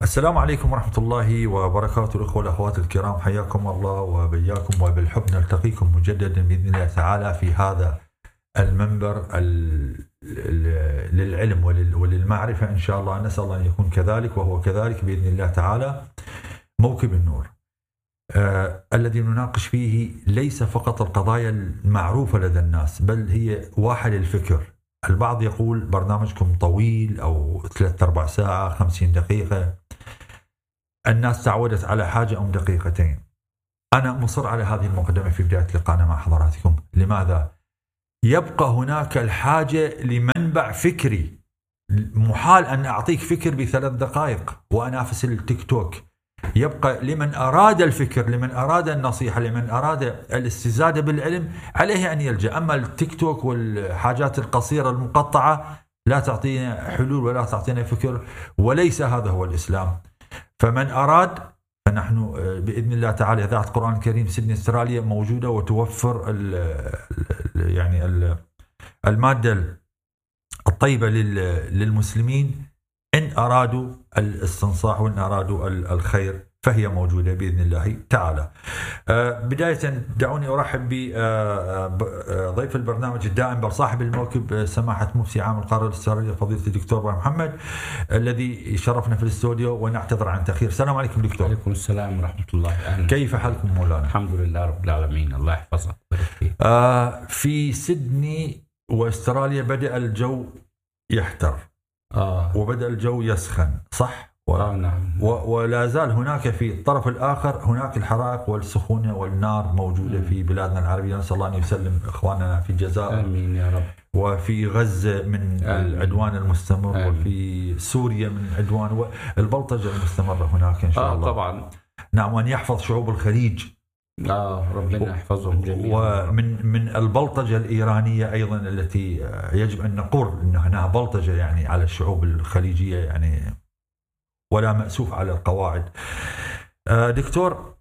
السلام عليكم ورحمة الله وبركاته الأخوة والأخوات الكرام حياكم الله وبياكم وبالحب نلتقيكم مجددا بإذن الله تعالى في هذا المنبر ال- ال- للعلم ولل- وللمعرفة إن شاء الله نسأل الله أن يكون كذلك وهو كذلك بإذن الله تعالى موكب النور آه الذي نناقش فيه ليس فقط القضايا المعروفة لدى الناس بل هي واحد الفكر البعض يقول برنامجكم طويل أو ثلاثة أربع ساعة خمسين دقيقة الناس تعودت على حاجة أو دقيقتين أنا مصر على هذه المقدمة في بداية لقائنا مع حضراتكم لماذا؟ يبقى هناك الحاجة لمنبع فكري محال أن أعطيك فكر بثلاث دقائق وأنافس التيك توك يبقى لمن أراد الفكر لمن أراد النصيحة لمن أراد الاستزادة بالعلم عليه أن يلجأ أما التيك توك والحاجات القصيرة المقطعة لا تعطينا حلول ولا تعطينا فكر وليس هذا هو الإسلام فمن أراد فنحن آه، باذن الله تعالى اذاعه القران الكريم سيدني استراليا موجوده وتوفر ال ال يعني ال الماده الطيبه لل- للمسلمين ان ارادوا الاستنصاح وان ارادوا ال- الخير فهي موجوده باذن الله تعالى. آه، بدايه دعوني ارحب بضيف البرنامج الدائم بل صاحب الموكب آه، سماحه مفتي عام القاره الاستراليه فضيله الدكتور ابراهيم محمد الذي شرفنا في الاستوديو ونعتذر عن تاخير السلام عليكم دكتور وعليكم السلام ورحمة الله أهلا كيف حالكم مولانا الحمد لله رب العالمين الله يحفظك ويبارك فيك آه في سيدني واستراليا بدأ الجو يحتر آه وبدأ الجو يسخن صح و... آه نعم و... ولا زال هناك في الطرف الآخر هناك الحرائق والسخونة والنار موجودة مم. في بلادنا العربية نسأل الله أن يسلم إخواننا في الجزائر آمين يا رب وفي غزة من آمين. العدوان المستمر آمين. وفي سوريا من عدوان والبلطجة المستمرة هناك إن شاء آه الله طبعا نعم وأن يحفظ شعوب الخليج آه ربنا يحفظهم جميعا ومن من البلطجه الايرانيه ايضا التي يجب ان نقر ان هناها بلطجه يعني على الشعوب الخليجيه يعني ولا ماسوف على القواعد. آه، دكتور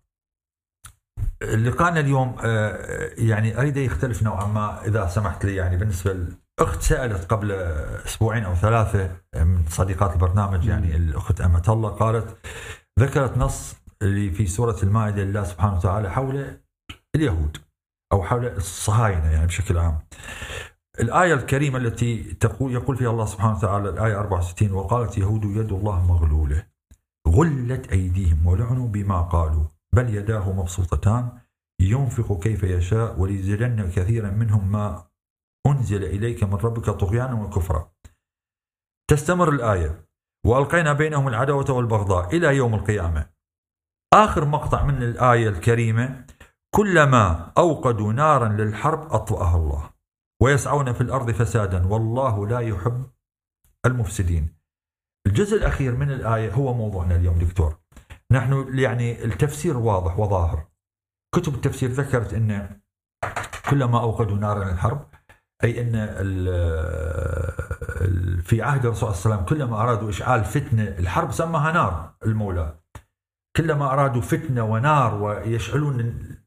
لقاءنا اليوم آه، يعني اريد يختلف نوعا ما اذا سمحت لي يعني بالنسبه الاخت سالت قبل اسبوعين او ثلاثه من صديقات البرنامج يعني الاخت امه الله قالت ذكرت نص اللي في سوره المائده لله سبحانه وتعالى حول اليهود او حول الصهاينه يعني بشكل عام. الايه الكريمه التي تقول يقول فيها الله سبحانه وتعالى الايه 64 وقالت يهود يد الله مغلوله غلت ايديهم ولعنوا بما قالوا بل يداه مبسوطتان ينفق كيف يشاء وليزيدن كثيرا منهم ما انزل اليك من ربك طغيانا وكفرا. تستمر الايه والقينا بينهم العداوه والبغضاء الى يوم القيامه. اخر مقطع من الايه الكريمه كلما اوقدوا نارا للحرب اطفاها الله ويسعون في الارض فسادا والله لا يحب المفسدين. الجزء الاخير من الايه هو موضوعنا اليوم دكتور. نحن يعني التفسير واضح وظاهر. كتب التفسير ذكرت ان كلما اوقدوا نارا للحرب اي ان ال- ال- في عهد الرسول صلى الله عليه وسلم كلما ارادوا اشعال فتنه الحرب سماها نار المولى. كلما ارادوا فتنه ونار ويشعلون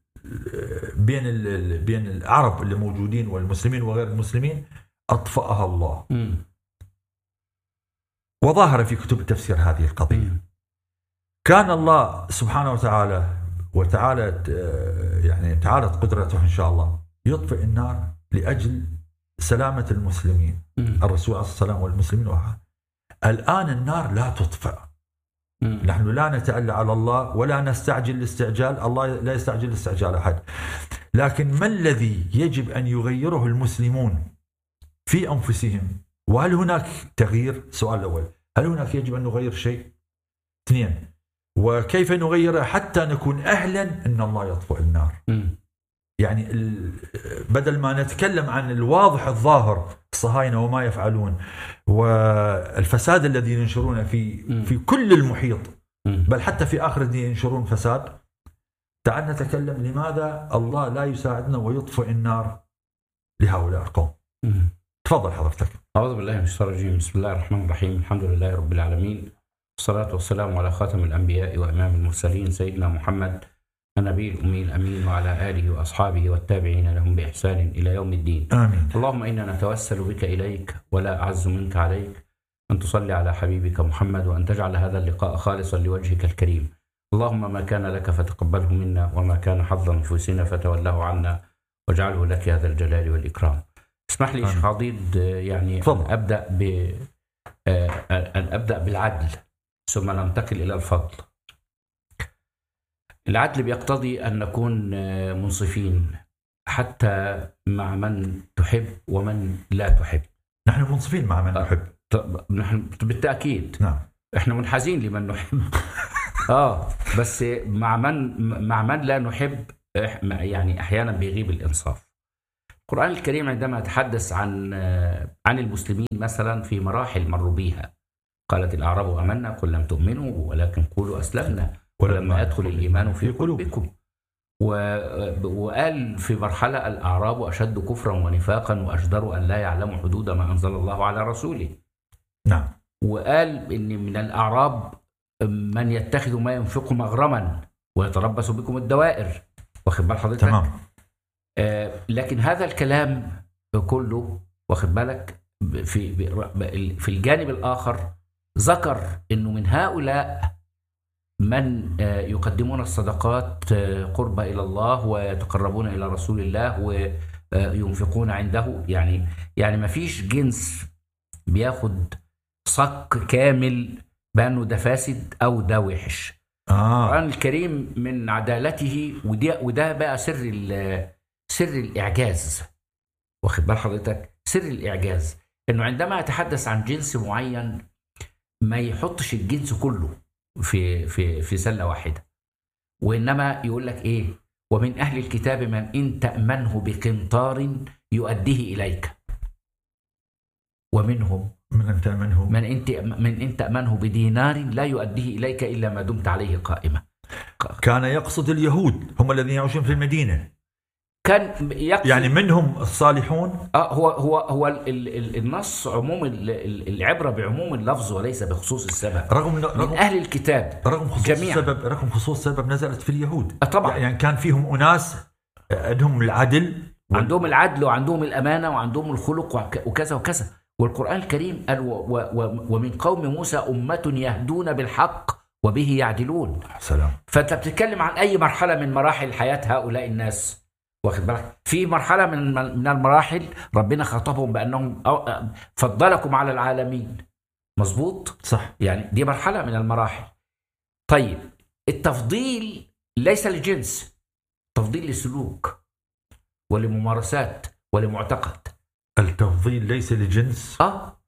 بين ال- بين العرب اللي موجودين والمسلمين وغير المسلمين اطفاها الله مم. وظاهر في كتب التفسير هذه القضيه مم. كان الله سبحانه وتعالى وتعالى يعني تعالت قدرته ان شاء الله يطفئ النار لاجل سلامه المسلمين مم. الرسول عليه الصلاه والسلام والمسلمين وها. الان النار لا تطفأ مم. نحن لا نتألى على الله ولا نستعجل الاستعجال الله لا يستعجل استعجال أحد لكن ما الذي يجب أن يغيره المسلمون في أنفسهم وهل هناك تغيير سؤال الأول هل هناك يجب أن نغير شيء اثنين وكيف نغيره حتى نكون أهلا أن الله يطفئ النار مم. يعني ال- بدل ما نتكلم عن الواضح الظاهر الصهاينة وما يفعلون والفساد الذي ينشرونه في مم. في كل المحيط مم. بل حتى في آخر الدين ينشرون فساد تعال نتكلم لماذا الله لا يساعدنا ويطفئ النار لهؤلاء القوم مم. تفضل حضرتك أعوذ بالله من الشيطان الرجيم بسم الله الرحمن الرحيم الحمد لله رب العالمين والصلاة والسلام على خاتم الأنبياء وإمام المرسلين سيدنا محمد النبي الأمي الأمين وعلى آله وأصحابه والتابعين لهم بإحسان إلى يوم الدين آمين اللهم إنا نتوسل بك إليك ولا أعز منك عليك أن تصلي على حبيبك محمد وأن تجعل هذا اللقاء خالصا لوجهك الكريم اللهم ما كان لك فتقبله منا وما كان حظ نفوسنا فتولاه عنا واجعله لك هذا الجلال والإكرام اسمح لي شيخ عضيد يعني أن أبدأ ب أن أبدأ بالعدل ثم ننتقل إلى الفضل العدل بيقتضي أن نكون منصفين حتى مع من تحب ومن لا تحب نحن منصفين مع من نحب نحن بالتأكيد نعم احنا منحازين لمن نحب اه بس مع من مع من لا نحب يعني احيانا بيغيب الانصاف القرآن الكريم عندما يتحدث عن عن المسلمين مثلا في مراحل مروا بها قالت الأعراب آمنا قل لم تؤمنوا ولكن قولوا أسلمنا ولما يدخل الإيمان في قلوبكم وقال في مرحلة الأعراب أشد كفرا ونفاقا وأجدر أن لا يعلموا حدود ما أنزل الله على رسوله نعم وقال إن من الأعراب من يتخذ ما ينفق مغرما ويتربص بكم الدوائر واخد بال حضرتك؟ تمام آه لكن هذا الكلام كله واخد بالك في في الجانب الآخر ذكر إنه من هؤلاء من يقدمون الصدقات قربة إلى الله ويتقربون إلى رسول الله وينفقون عنده يعني يعني ما فيش جنس بياخد صك كامل بأنه ده فاسد أو ده وحش آه. القرآن الكريم من عدالته وده, وده بقى سر سر الإعجاز واخد بال حضرتك سر الإعجاز إنه عندما يتحدث عن جنس معين ما يحطش الجنس كله في في في سله واحده وانما يقول لك ايه ومن اهل الكتاب من ان تامنه بقنطار يؤديه اليك ومنهم من ان تامنه من انت من ان تامنه بدينار لا يؤديه اليك الا ما دمت عليه قائما كان يقصد اليهود هم الذين يعيشون في المدينه كان يقصد يعني منهم الصالحون اه هو هو هو ال ال النص عموم العبره بعموم اللفظ وليس بخصوص السبب رغم رغم من اهل الكتاب رغم خصوص جميعا السبب رغم خصوص السبب نزلت في اليهود آه طبعا يعني كان فيهم اناس عندهم العدل عندهم العدل وعندهم الامانه وعندهم الخلق وكذا وكذا والقران الكريم قال و و ومن قوم موسى امه يهدون بالحق وبه يعدلون سلام فانت بتتكلم عن اي مرحله من مراحل حياه هؤلاء الناس واخد بالك في مرحله من من المراحل ربنا خاطبهم بانهم فضلكم على العالمين مظبوط صح يعني دي مرحله من المراحل طيب التفضيل ليس لجنس تفضيل لسلوك ولممارسات ولمعتقد التفضيل ليس لجنس اه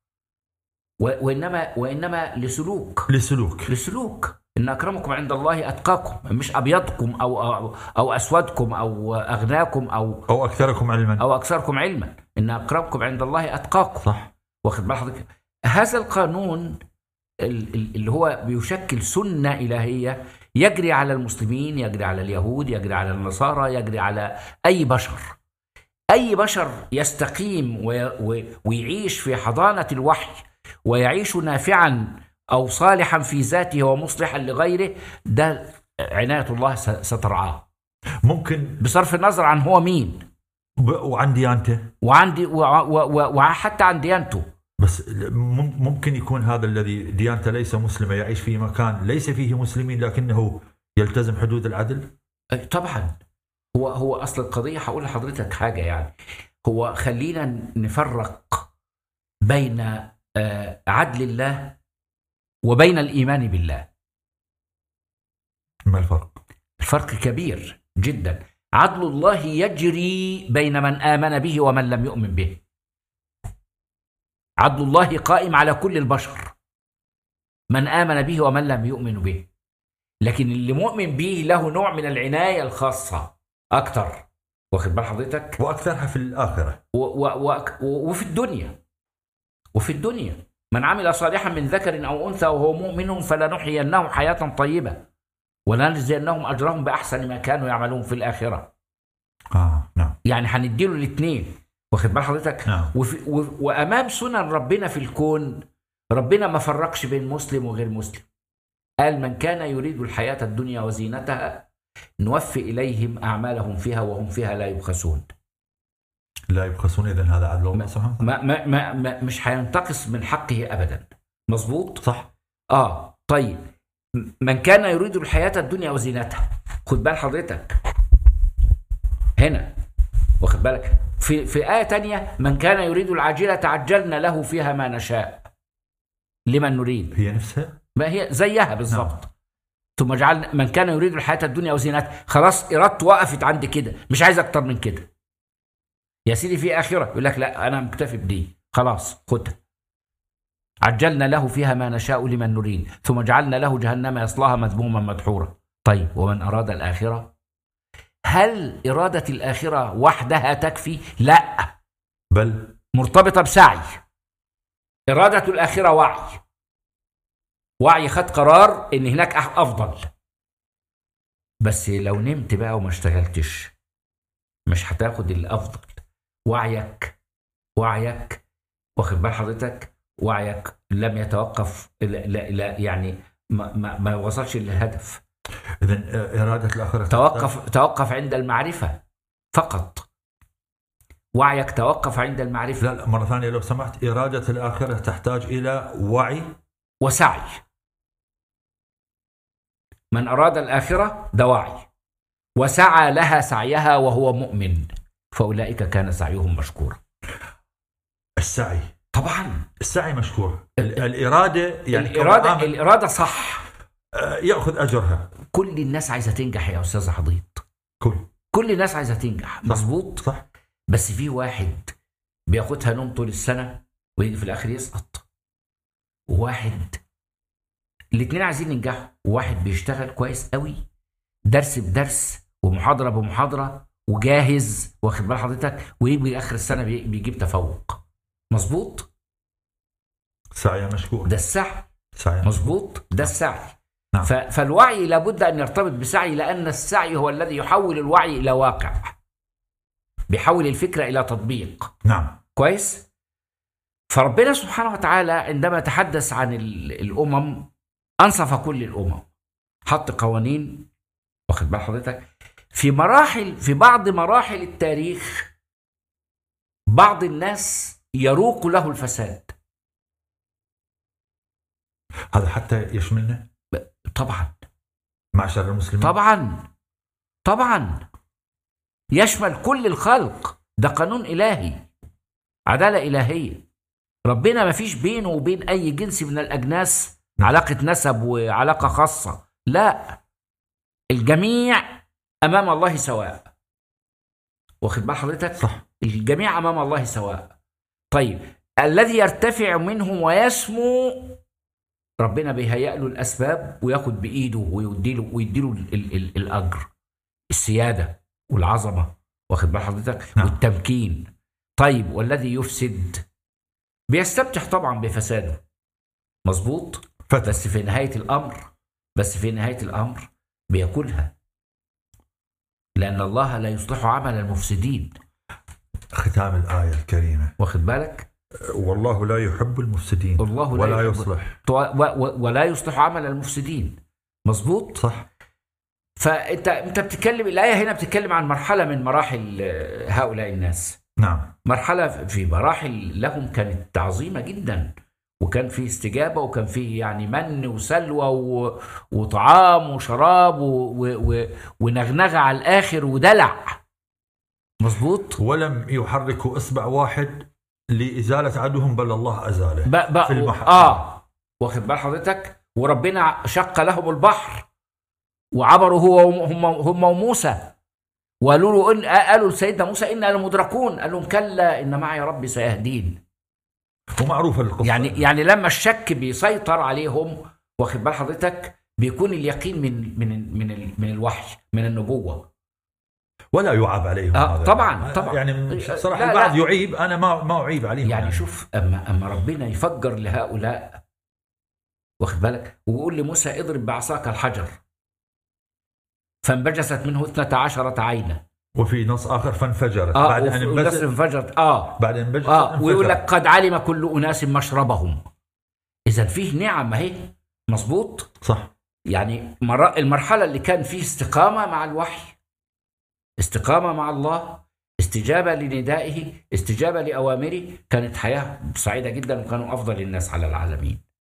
وانما وانما لسلوك لسلوك لسلوك ان اكرمكم عند الله اتقاكم مش ابيضكم او او, أو اسودكم او اغناكم او او اكثركم علما او اكثركم علما ان اكرمكم عند الله اتقاكم صح واخد بال حضرتك هذا القانون اللي هو بيشكل سنه الهيه يجري على المسلمين يجري على اليهود يجري على النصارى يجري على اي بشر اي بشر يستقيم ويعيش في حضانه الوحي ويعيش نافعا أو صالحا في ذاته ومصلحا لغيره ده عناية الله سترعاه ممكن بصرف النظر عن هو مين وعن ديانته وعن دي وحتى عن ديانته بس ممكن يكون هذا الذي ديانته ليس مسلمة يعيش في مكان ليس فيه مسلمين لكنه يلتزم حدود العدل طبعا هو هو اصل القضيه هقول لحضرتك حاجه يعني هو خلينا نفرق بين عدل الله وبين الإيمان بالله ما الفرق؟ الفرق كبير جدا عدل الله يجري بين من آمن به ومن لم يؤمن به عدل الله قائم على كل البشر من آمن به ومن لم يؤمن به لكن اللي مؤمن به له نوع من العناية الخاصة أكتر واخد بال حضرتك وأكثرها في الآخرة و و و وفي الدنيا وفي الدنيا من عمل صالحا من ذكر او انثى وهو مؤمن فلنحيينه حياه طيبه ولنجزينهم اجرهم باحسن ما كانوا يعملون في الاخره. اه نعم. يعني هنديله الاثنين واخد بال حضرتك؟ نعم. وفي و... وامام سنن ربنا في الكون ربنا ما فرقش بين مسلم وغير مسلم. قال من كان يريد الحياه الدنيا وزينتها نوفي اليهم اعمالهم فيها وهم فيها لا يبخسون. لا يبخسون اذا هذا عدل الله سبحانه ما, ما, ما, ما مش هينتقص من حقه ابدا مظبوط صح اه طيب م- من كان يريد الحياة الدنيا وزينتها خد بال حضرتك هنا واخد بالك في في آية تانية من كان يريد العاجلة عجلنا له فيها ما نشاء لمن نريد هي نفسها ما هي زيها بالظبط ثم جعلنا من كان يريد الحياة الدنيا وزينتها خلاص إرادته وقفت عند كده مش عايز أكتر من كده يا سيدي في آخرة يقول لك لا أنا مكتفي بدي خلاص خدها عجلنا له فيها ما نشاء لمن نريد ثم جعلنا له جهنم يصلاها مذموما مدحورا طيب ومن أراد الآخرة هل إرادة الآخرة وحدها تكفي؟ لا بل مرتبطة بسعي إرادة الآخرة وعي وعي خد قرار إن هناك أح- أفضل بس لو نمت بقى وما اشتغلتش مش هتاخد الأفضل وعيك وعيك واخد بال حضرتك وعيك لم يتوقف لا, لا, لا يعني ما, ما, ما وصلش للهدف اذا اراده الاخره توقف توقف عند المعرفة فقط وعيك توقف عند المعرفة لا لا مره ثانيه لو سمحت اراده الاخره تحتاج الى وعي وسعي من أراد الآخرة ده وعي وسعى لها سعيها وهو مؤمن فأولئك كان سعيهم مشكورا السعي طبعا السعي مشكور ال- الاراده يعني الإرادة كعامل، الإرادة صح آه، ياخذ اجرها كل الناس عايزة تنجح يا أستاذ حضيط كل كل الناس عايزة تنجح مظبوط صح بس في واحد بياخدها نوم طول السنة ويجي في الآخر يسقط وواحد الاتنين عايزين ينجحوا وواحد بيشتغل كويس قوي درس بدرس ومحاضرة بمحاضرة وجاهز واخد بال حضرتك ويجي آخر السنة بي- بيجيب تفوق مظبوط سعي مشكور ده السعي سعي مظبوط ده السعي نعم. ف- فالوعي لابد أن يرتبط بسعي لأن السعي هو الذي يحول الوعي إلى واقع بيحول الفكرة إلى تطبيق نعم كويس فربنا سبحانه وتعالى عندما تحدث عن ال- الامم انصف كل الامم حط قوانين واخد بال حضرتك في مراحل في بعض مراحل التاريخ بعض الناس يروق له الفساد هذا حتى يشملنا طبعا معشر المسلمين طبعا طبعا يشمل كل الخلق ده قانون إلهي عدالة إلهية ربنا ما فيش بينه وبين أي جنس من الأجناس علاقة نسب وعلاقة خاصة لا الجميع أمام الله سواء واخد بال حضرتك صح الجميع أمام الله سواء طيب الذي يرتفع منهم ويسمو ربنا بيهيأ له الأسباب وياخد بإيده ويديله ويديله ال ال ال الأجر السيادة والعظمة واخد بال حضرتك نعم. والتمكين طيب والذي يفسد بيستمتع طبعا بفساده مظبوط فتح بس في نهاية الأمر بس في نهاية الأمر بياكلها لأن الله لا يصلح عمل المفسدين ختام الآية الكريمة واخد بالك والله لا يحب المفسدين الله لا ولا يحب- يصلح و- و- ولا يصلح عمل المفسدين مظبوط صح فانت انت بتتكلم الايه هنا بتتكلم عن مرحله من مراحل آه، هؤلاء الناس نعم مرحله في مراحل لهم كانت عظيمه جدا وكان في استجابه وكان في يعني من وسلوى و... وطعام وشراب و... و... و... ونغنغه على الاخر ودلع مظبوط ولم يحركوا إصبع واحد لإزالة عدوهم بل الله أزاله ب... ب... في المح- اه واخد بال حضرتك وربنا شق لهم البحر وعبروا هو وم- هم هم وموسى وقالوا له إن قالوا لسيدنا موسى انا لمدركون قال لهم كلا ان معي ربي سيهدين ومعروفة القصة يعني يعني لما الشك بيسيطر عليهم واخد بال حضرتك بيكون اليقين من من من ال- من الوحي من النبوه ولا يعاب عليهم آه، هذا. طبعاً، طبعاً. يعني صراحة لا، البعض لا. يعيب أنا ما ما أعيب عليهم يعني شوف اما اما ربنا يفجر لهؤلاء واخد بالك ويقول لموسى اضرب بعصاك الحجر فانبجست منه اثنتا عشرة عينا وفي نص آخر فانفجرت اه بعد أن وف- والناس انبجت انفجرت اه بعد أن انبجت اه ويقول انفجرت. لك قد علم كل اناس مشربهم اذا فيه نعم اهي مظبوط صح يعني مر- المرحله اللي كان فيه استقامه مع الوحي استقامه مع الله استجابه لندائه استجابه لاوامره كانت حياه سعيده جدا وكانوا افضل الناس على العالمين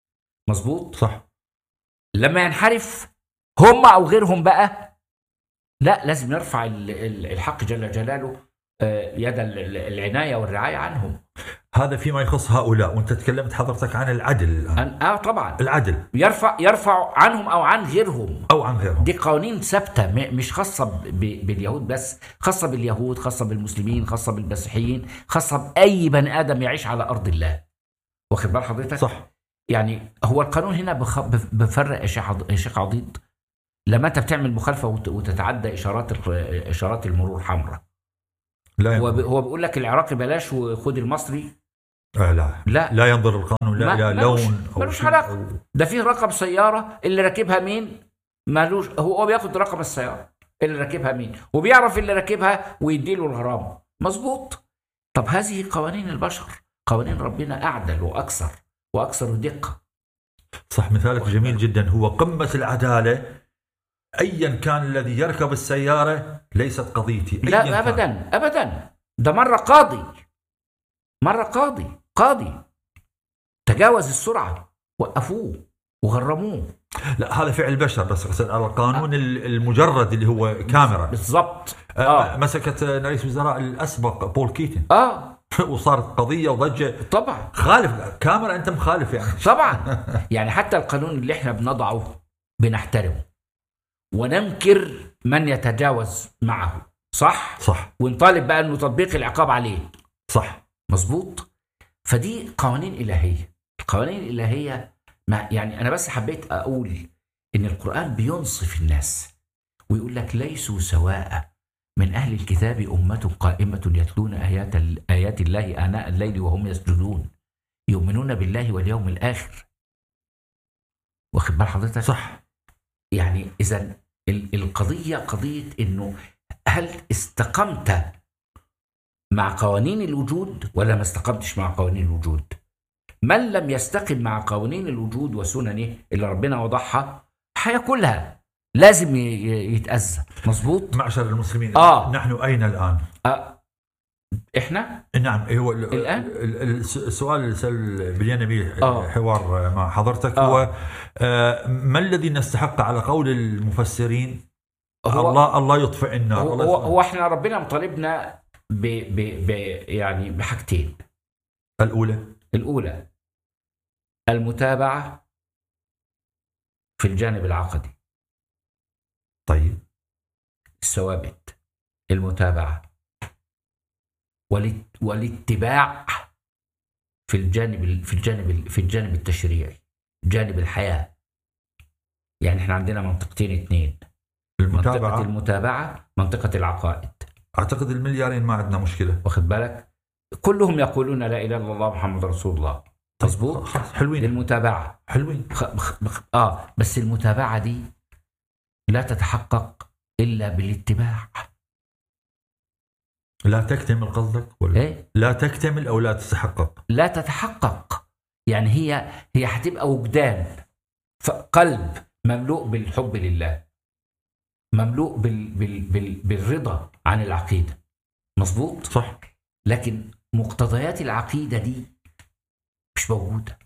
مظبوط صح لما ينحرف هم او غيرهم بقى لا لازم نرفع ال- ال- الحق جل جلاله آه، يد ال- ال- العنايه والرعايه عنهم هذا فيما يخص هؤلاء وانت تكلمت حضرتك عن العدل الان أن- اه طبعا العدل يرفع يرفع عنهم او عن غيرهم او عن غيرهم دي قوانين ثابته م- مش خاصه ب- باليهود بس خاصه باليهود خاصه بالمسلمين خاصه بالمسيحيين خاصه باي بني ادم يعيش على ارض الله واخد بال حضرتك صح يعني هو القانون هنا بخ... بف- بفرق يا شيخ عض- يا شيخ عضيد لما انت بتعمل مخالفه وت... وتتعدى اشارات ال... اشارات المرور حمراء لا هو ب... ينظر هو بيقول لك العراقي بلاش وخد المصري آه لا لا لا ينظر القانون لا ما- الى ملوش- لون او ملوش شيء علاقة. أو- ده فيه رقم سياره اللي راكبها مين مالوش هو هو بياخد رقم السياره اللي راكبها مين وبيعرف اللي راكبها ويديله الغرامه مظبوط طب هذه قوانين البشر قوانين ربنا اعدل واكثر واكثر دقه صح مثالك جميل جدا هو قمه العداله ايا كان الذي يركب السياره ليست قضيتي أياً لا كان. ابدا ابدا ده مره قاضي مره قاضي قاضي تجاوز السرعه وقفوه وغرموه لا هذا فعل بشر بس أقصد على القانون المجرد اللي هو كاميرا بالضبط آه. اه مسكت رئيس وزراء الاسبق بول كيتن اه وصارت قضيه وضجه طبعا خالف كاميرا انت مخالف يعني طبعا يعني حتى القانون اللي احنا بنضعه بنحترمه وننكر من يتجاوز معه صح صح ونطالب بقى انه تطبيق العقاب عليه صح مظبوط فدي قوانين الهيه القوانين الالهيه ما يعني انا بس حبيت اقول ان القران بينصف الناس ويقول لك ليسوا سواء من اهل الكتاب امه قائمه يتلون ايات ايات الله اناء الليل وهم يسجدون يؤمنون بالله واليوم الاخر واخد بال حضرتك صح يعني اذا ال- القضيه قضيه انه هل استقمت مع قوانين الوجود ولا ما استقمتش مع قوانين الوجود من لم يستقم مع قوانين الوجود وسننه اللي ربنا وضعها هياكلها لازم ي- ي- يتأذى مظبوط معشر المسلمين آه. نحن اين الان؟ أه نعم احنا هو ال- الآن؟ ال- ال- السؤال اللي سال بلينا به آه. حوار مع حضرتك آه. هو آه، ما الذي نستحق على قول المفسرين هو الله الله يطفئ النار هو, الله هو, يطفئ هو احنا ربنا مطالبنا ب ب ب يعني بحاجتين الاولى الأولى المتابعة في الجانب العقدي طيب الثوابت المتابعة والات- والاتباع في الجانب ال- في الجانب ال- في الجانب التشريعي جانب الحياة يعني احنا عندنا منطقتين اثنين منطقة المتابعه المتابعة منطقة العقائد اعتقد المليارين ما عندنا مشكله واخد بالك كلهم يقولون لا إله إلا الله محمد رسول الله مظبوط خلاص حلوين للمتابعة حلوين خ... خ... خ... اه بس المتابعه دي لا تتحقق الا بالاتباع لا تكتمل قصدك ولا ايه لا تكتمل او لا تتحقق لا تتحقق يعني هي هي هتبقى وجدان ف- قلب مملوء بالحب لله مملوء بال... بال... بال... بالرضا عن العقيده مظبوط صح لكن مقتضيات العقيده دي مش موجوده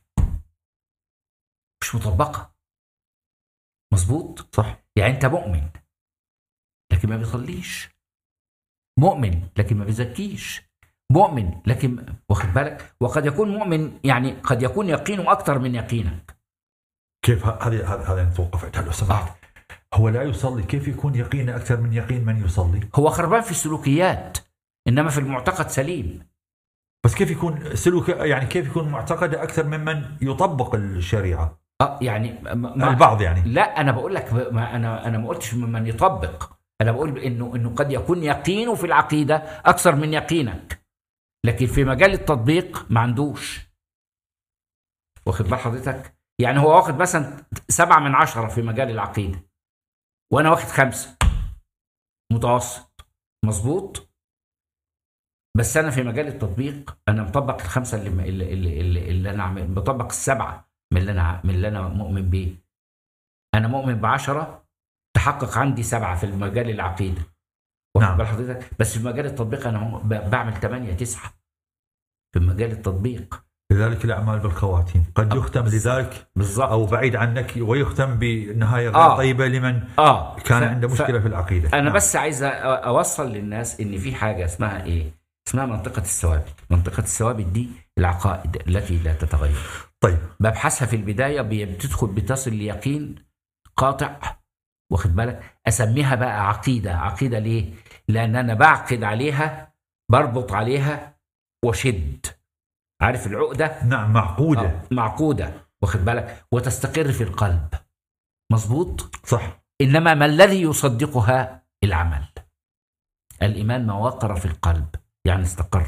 مش مطبقه مظبوط صح يعني انت مؤمن لكن ما بيصليش مؤمن لكن ما بيزكيش مؤمن لكن واخد بالك وقد يكون مؤمن يعني قد يكون يقينه اكثر من يقينك كيف ه- هذه هذه هذه نتوقف عندها لو سمحت هو لا يصلي كيف يكون يقينه اكثر من يقين من يصلي هو خربان في السلوكيات انما في المعتقد سليم بس كيف يكون سلوك يعني كيف يكون معتقده اكثر ممن يطبق الشريعه اه يعني ما ما- البعض يعني لا انا بقول لك ما انا انا ما قلتش من يطبق انا بقول انه انه قد يكون يقينه في العقيده اكثر من يقينك لكن في مجال التطبيق ما عندوش واخد بال حضرتك يعني هو واخد مثلا سبعة من عشرة في مجال العقيدة وأنا واخد خمسة متوسط مظبوط بس أنا في مجال التطبيق أنا مطبق الخمسة اللي اللي, اللي, اللي, اللي أنا عامل مطبق السبعة من اللي أنا من اللي أنا مؤمن بيه أنا مؤمن بعشرة تحقق عندي سبعة في المجال العقيدة واخد نعم. بال حضرتك بس في مجال التطبيق أنا هم- ب- بعمل ثمانية تسعة في مجال التطبيق لذلك الاعمال بالخواتيم قد يختم لذلك بالظبط او بعيد عنك ويختم بنهايه غير آه. طيبه لمن اه كان ف- عنده ف- مشكله في العقيده انا نعم. بس عايز أ- اوصل للناس ان في حاجه اسمها ايه اسمها منطقه الثوابت منطقه الثوابت دي العقائد التي لا تتغير طيب ببحثها في البدايه بي- بتدخل بتصل ليقين قاطع واخد بالك اسميها بقى عقيده عقيده ليه لان انا بعقد عليها بربط عليها وشد عارف العقده نعم معقوده آه، معقوده واخد بالك وتستقر في القلب مظبوط صح انما ما الذي يصدقها العمل الايمان ما وقر في القلب يعني استقر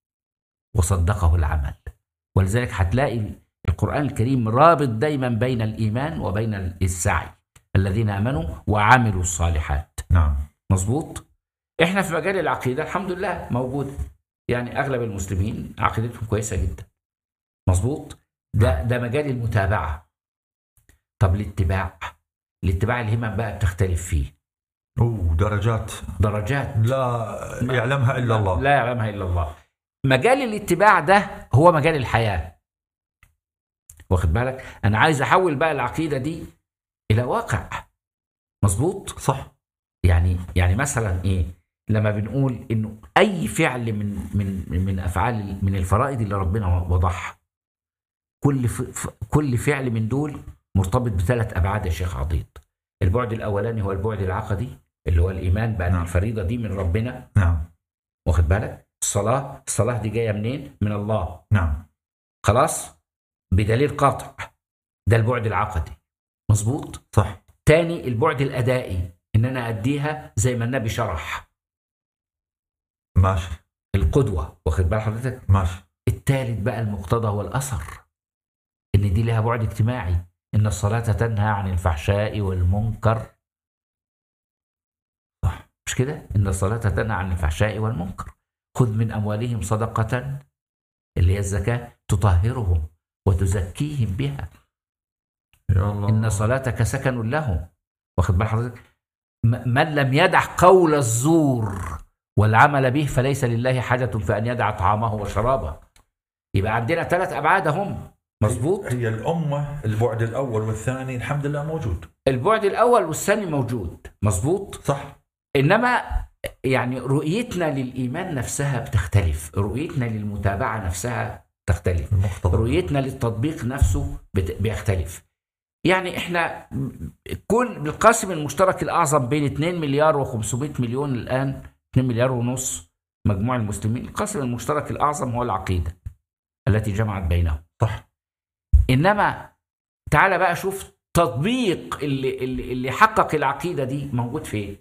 وصدقه العمل ولذلك هتلاقي القران الكريم رابط دايما بين الايمان وبين السعي الذين امنوا وعملوا الصالحات نعم مظبوط احنا في مجال العقيده الحمد لله موجود يعني اغلب المسلمين عقيدتهم كويسه جدا مظبوط ده ده مجال المتابعه طب الاتباع الاتباع الهمم بقى بتختلف فيه اوه درجات درجات لا يعلمها الا الله لا يعلمها الا الله مجال الاتباع ده هو مجال الحياه واخد بالك انا عايز احول بقى العقيده دي الى واقع مظبوط صح يعني يعني مثلا ايه لما بنقول انه اي فعل من من من افعال من الفرائض اللي ربنا وضعها كل ف ف كل فعل من دول مرتبط بثلاث ابعاد يا شيخ عضيد البعد الاولاني هو البعد العقدي اللي هو الايمان بان نعم. الفريضه دي من ربنا نعم واخد بالك الصلاه الصلاه دي جايه منين من الله نعم خلاص بدليل قاطع ده البعد العقدي مظبوط صح تاني البعد الادائي ان انا اديها زي ما النبي شرح ماشي القدوه واخد بال حضرتك ماشي التالت بقى المقتضى والاثر ان دي لها بعد اجتماعي ان الصلاه تنهى عن الفحشاء والمنكر صح. مش كده ان الصلاه تنهى عن الفحشاء والمنكر خذ من اموالهم صدقه اللي هي الزكاه تطهرهم وتزكيهم بها يا الله ان صلاتك سكن لهم واخد بال حضرتك م- من لم يدع قول الزور والعمل به فليس لله حاجة في أن يدع طعامه وشرابه يبقى عندنا ثلاث أبعاد هم مظبوط هي الامه البعد الاول والثاني الحمد لله موجود البعد الأول والثاني موجود مظبوط صح إنما يعني رؤيتنا للإيمان نفسها بتختلف رؤيتنا للمتابعة نفسها تختلف المقتضى رؤيتنا للتطبيق نفسه بت- بيختلف يعني احنا كل القاسم المشترك الاعظم بين 2 مليار و500 مليون الان 2 مليار ونص مجموع المسلمين القاسم المشترك الاعظم هو العقيده التي جمعت بينهم صح انما تعال بقى شوف تطبيق اللي اللي, اللي حقق العقيده دي موجود فين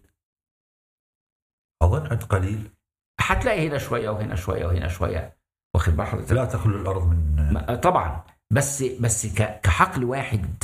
اظن عند قليل هتلاقي هنا شويه وهنا شويه وهنا شويه واخد بال حضرتك لا تخلو الارض من ما- طبعا بس بس ك- كحقل واحد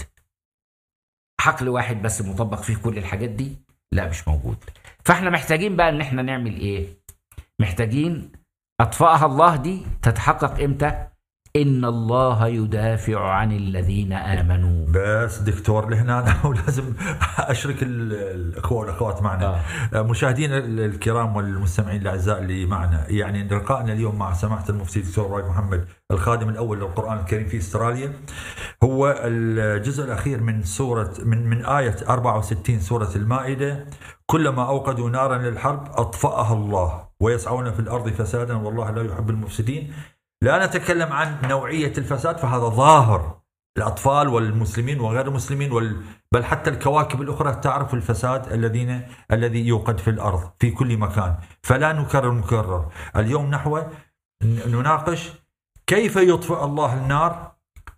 حقل واحد بس مطبق فيه كل الحاجات دي لا مش موجود فاحنا محتاجين بقى ان احنا نعمل ايه محتاجين اطفاءها الله دي تتحقق امتى ان الله يدافع عن الذين امنوا بس دكتور لهنا ولازم اشرك ال- الاخوه والاخوات معنا آه. مشاهدينا ال- الكرام والمستمعين الاعزاء اللي معنا يعني لقائنا اليوم مع سماحه المفتي الدكتور راي محمد الخادم الاول للقران الكريم في استراليا هو الجزء الاخير من سوره من من ايه 64 سوره المائده كلما اوقدوا نارا للحرب اطفاها الله ويسعون في الارض فسادا والله لا يحب المفسدين لا نتكلم عن نوعيه الفساد فهذا ظاهر الاطفال والمسلمين وغير المسلمين وال... بل حتى الكواكب الاخرى تعرف الفساد الذين الذي يوقد في الارض في كل مكان فلا نكرر مكرر اليوم نحو ن- نناقش كيف يطفئ الله النار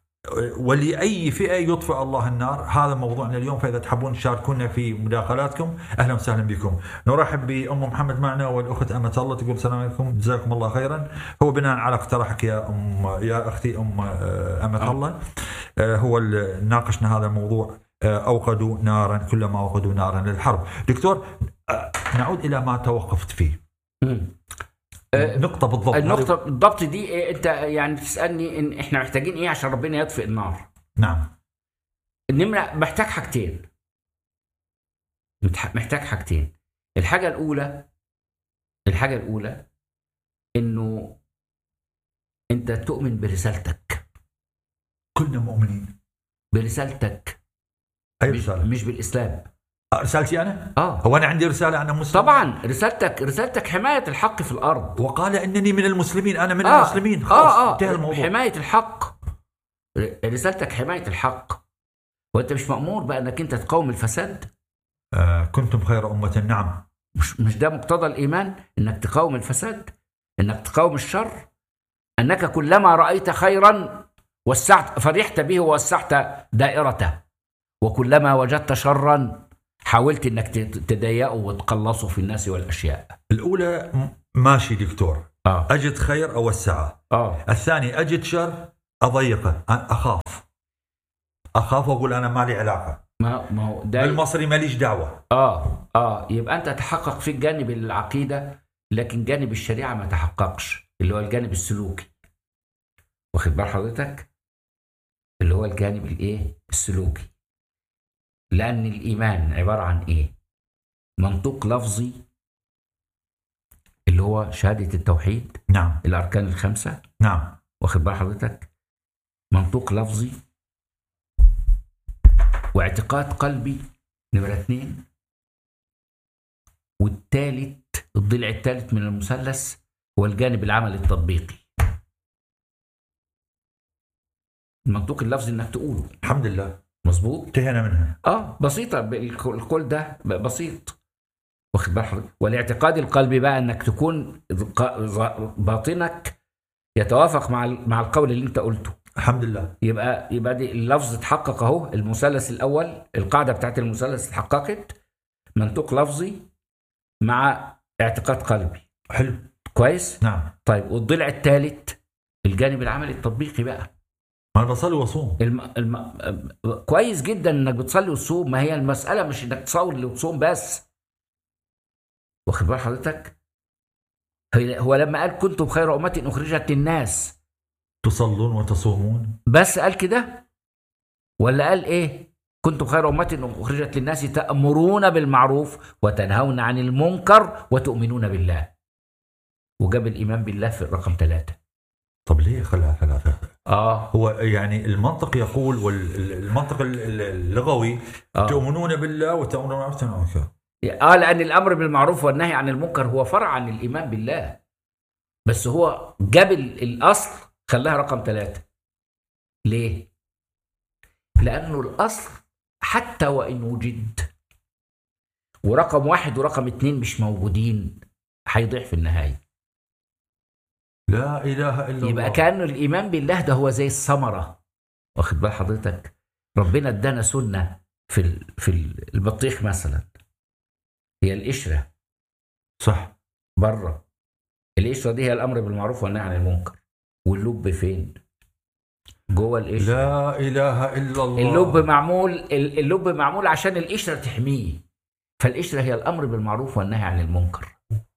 ولأي فئة يطفئ الله النار هذا موضوعنا اليوم فإذا تحبون تشاركونا في مداخلاتكم أهلا وسهلا بكم نرحب بأم محمد معنا والأخت أمة الله تقول السلام عليكم جزاكم الله خيرا هو بناء على اقتراحك يا أم يا أختي أم آه، أمة الله آه، هو ال- ناقشنا هذا الموضوع آه، أوقدوا نارا كلما أوقدوا نارا للحرب دكتور آه، نعود إلى ما توقفت فيه مم. آه، نقطة بالضبط النقطه بالضبط دي إيه انت يعني تسالني ان احنا محتاجين ايه عشان ربنا يطفئ النار نعم النمرة محتاج حاجتين متح- محتاج حاجتين الحاجة الأولى الحاجة الأولى إنه انت تؤمن برسالتك كلنا مؤمنين برسالتك اي مش, رساله مش بالاسلام آه، رسالتي انا اه هو انا عندي رساله انا مسلم طبعا رسالتك رسالتك حمايه الحق في الارض وقال انني من المسلمين انا من آه. المسلمين خلاص اه اه انتهى الموضوع حمايه الحق ر- رسالتك حمايه الحق وانت مش مامور بقى انك انت تقاوم الفساد آه كنتم خير امه نعم مش مش ده مقتضى الايمان انك تقاوم الفساد انك تقاوم الشر انك كلما رايت خيرا وسعت فرحت به ووسعت دائرته وكلما وجدت شرا حاولت انك ت- تضيقه وتقلصه في الناس والاشياء الاولى م- ماشي دكتور اه اجد خير اوسعه اه الثاني اجد شر اضيقه أ- اخاف اخاف واقول انا ما لي علاقه ما ما هو ده بالمصري ماليش دعوه اه اه يبقى انت تحقق في الجانب العقيده لكن جانب الشريعه ما تحققش اللي هو الجانب السلوكي واخد بال حضرتك اللي هو الجانب الايه السلوكي لان الايمان عباره عن ايه منطوق لفظي اللي هو شهاده التوحيد نعم الاركان الخمسه نعم واخد بال حضرتك منطوق لفظي واعتقاد قلبي نمرة اتنين والتالت الضلع الثالث من المثلث هو الجانب العملي التطبيقي المنطوق اللفظي انك تقوله الحمد لله مظبوط انتهينا منها اه بسيطه بالك- الكل ده ب- بسيط واخد بال حضرتك والاعتقاد القلبي بقى انك تكون ق- ظ- باطنك يتوافق مع ال- مع القول اللي انت قلته الحمد لله يبقى يبقى دي اللفظ اتحقق اهو المثلث الاول القاعده بتاعت المثلث اتحققت منطوق لفظي مع اعتقاد قلبي حلو كويس نعم طيب والضلع الثالث الجانب العملي التطبيقي بقى ما انا بصلي واصوم الم... الم... كويس جدا انك بتصلي وتصوم ما هي المساله مش انك تصلي وتصوم بس واخد بال حضرتك هي- هو لما قال كنتم خير امه اخرجت للناس تصلون وتصومون بس قال كده ولا قال ايه كنتم خير أمة أخرجت للناس تأمرون بالمعروف وتنهون عن المنكر وتؤمنون بالله وجاب الإيمان بالله في الرقم ثلاثة طب ليه خلاها ثلاثة آه هو يعني المنطق يقول والمنطق اللغوي آه. تؤمنون بالله وتؤمنون بالله آه لأن الأمر بالمعروف والنهي عن المنكر هو فرع عن الإيمان بالله بس هو جاب ال- الأصل خلاها رقم ثلاثة ليه؟ لأنه الأصل حتى وإن وجد ورقم واحد ورقم اتنين مش موجودين هيضيع في النهاية لا اله الا يبقى الله كأن الإيمان بالله ده هو زي الثمرة واخد بال حضرتك ربنا ادانا سنة في ال- في ال- البطيخ مثلا هي القشرة صح بره القشرة دي هي الأمر بالمعروف والنهي عن المنكر واللب فين؟ جوه القشرة لا اله الا الله اللب معمول ال- اللب معمول عشان القشرة تحميه فالقشرة هي الأمر بالمعروف والنهي عن المنكر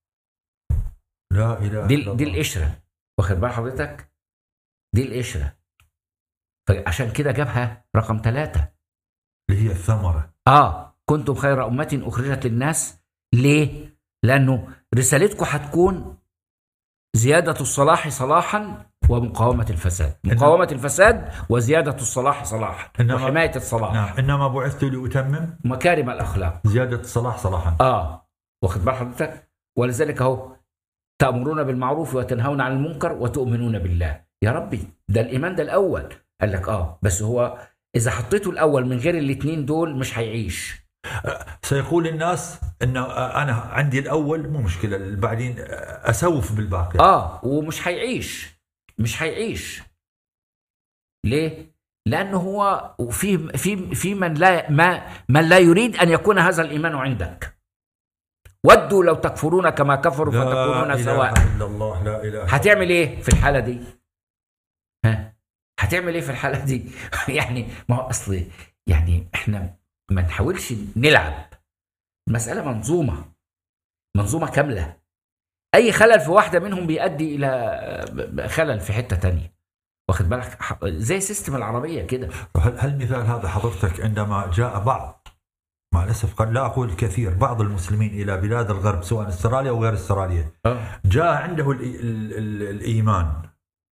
لا اله دي الا دي الله القشره واخد بال حضرتك دي القشره فعشان كده جابها رقم ثلاثة اللي هي الثمره اه كنتم خير أمة أخرجت للناس ليه؟ لأنه رسالتكم هتكون زيادة الصلاح صلاحا ومقاومة الفساد مقاومة الفساد وزيادة الصلاح صلاحا إنما- وحماية الصلاح نعم انما بعثت لاتمم مكارم الأخلاق زياده الصلاح صلاحا اه واخد بال حضرتك ولذلك اهو تأمرون بالمعروف وتنهون عن المنكر وتؤمنون بالله يا ربي ده الإيمان ده الأول قال لك اه بس هو إذا حطيته الأول من غير الاتنين دول مش هيعيش سيقول الناس انه انا عندي الاول مو مشكله بعدين اسوف بالباقي اه ومش هيعيش مش هيعيش ليه؟ لأنه هو في في في من لا ما من لا يريد أن يكون هذا الإيمان عندك ودوا لو تكفرون كما كفروا لا فتكونون اله سواء الا الله لا اله إلا هتعمل ايه في الحاله دي ها هتعمل ايه في الحاله دي يعني ما هو اصل يعني احنا ما نحاولش نلعب المساله منظومه منظومه كامله اي خلل في واحده منهم بيؤدي الى خلل في حته تانية واخد بالك ح- زي سيستم العربيه كده هل هل مثال هذا حضرتك عندما جاء بعض مع الاسف قد لا اقول كثير بعض المسلمين الى بلاد الغرب سواء استراليا او غير استراليا اه جاء عنده ال ال ال الايمان